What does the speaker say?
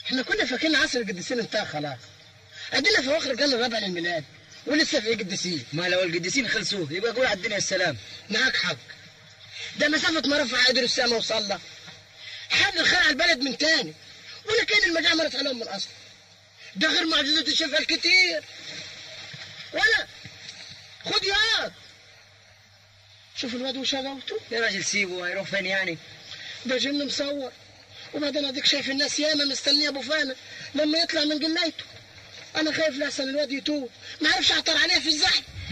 احنا كنا فاكرين عصر القديسين انتهى خلاص ادينا في اخر القرن الرابع للميلاد ولسه في قديسين ما لو القديسين خلصوه يبقى قول على الدنيا السلام معاك حق ده مسافة ما رفع قدر السما وصلى حبل الخير على البلد من تاني ولا كان المجاعة مرت عليهم من اصل ده غير معجزة الشفاء الكتير ولا خد ياض شوف الواد وشغلته يا راجل سيبه هيروح فين يعني ده جن مصور وبعدين اديك شايف الناس ياما مستنيه ابو فانا لما يطلع من جنايته انا خايف لحسن الواد يتوب ما عرفش اعطر عليه في الزحف